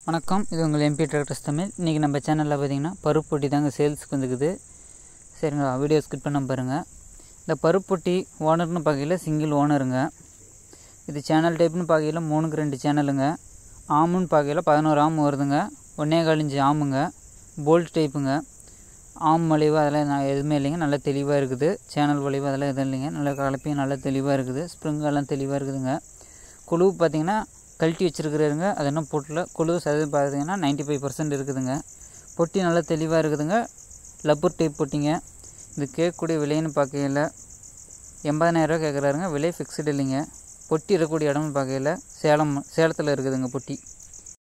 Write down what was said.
வணக்கம் இது உங்கள் எம்பி டிராக்டர்ஸ் தமிழ் இன்றைக்கி நம்ம சேனலில் பார்த்தீங்கன்னா பருப்பு பொட்டி தாங்க சேல்ஸுக்கு வந்துக்குது சரிங்களா வீடியோ ஸ்கிப் பண்ண பாருங்கள் இந்த பருப்பு பொட்டி ஓனர்னு பார்க்கையில் சிங்கிள் ஓனருங்க இது சேனல் டைப்னு பார்க்கையில் மூணுக்கு ரெண்டு சேனலுங்க ஆமுன்னு பார்க்கையில் பதினோரு ஆம் வருதுங்க ஒன்றே காலிஞ்சு ஆமுங்க போல்ட் டைப்புங்க ஆம் வளைவு அதெல்லாம் நான் எதுவுமே இல்லைங்க நல்லா தெளிவாக இருக்குது சேனல் வளைவு அதெல்லாம் எதுவும் இல்லைங்க நல்லா கலப்பையும் நல்லா தெளிவாக இருக்குது ஸ்ப்ரிங் எல்லாம் தெளிவாக இருக்குதுங்க குழு பார்த்தீங்கன்னா கழட்டி வச்சுருக்குறாருங்க அது இன்னும் பொட்டில் குழு சதவீதம் பார்த்தீங்கன்னா நைன்ட்டி ஃபைவ் பர்சன்ட் இருக்குதுங்க பொட்டி நல்லா தெளிவாக இருக்குதுங்க லப்பர் டைப் பொட்டிங்க இது கேட்கக்கூடிய விலைன்னு பார்க்கையில் எண்பதாயிரரூவா கேட்குறாருங்க விலை ஃபிக்ஸ்டு இல்லைங்க பொட்டி இருக்கக்கூடிய இடம்னு பார்க்கையில் சேலம் சேலத்தில் இருக்குதுங்க பொட்டி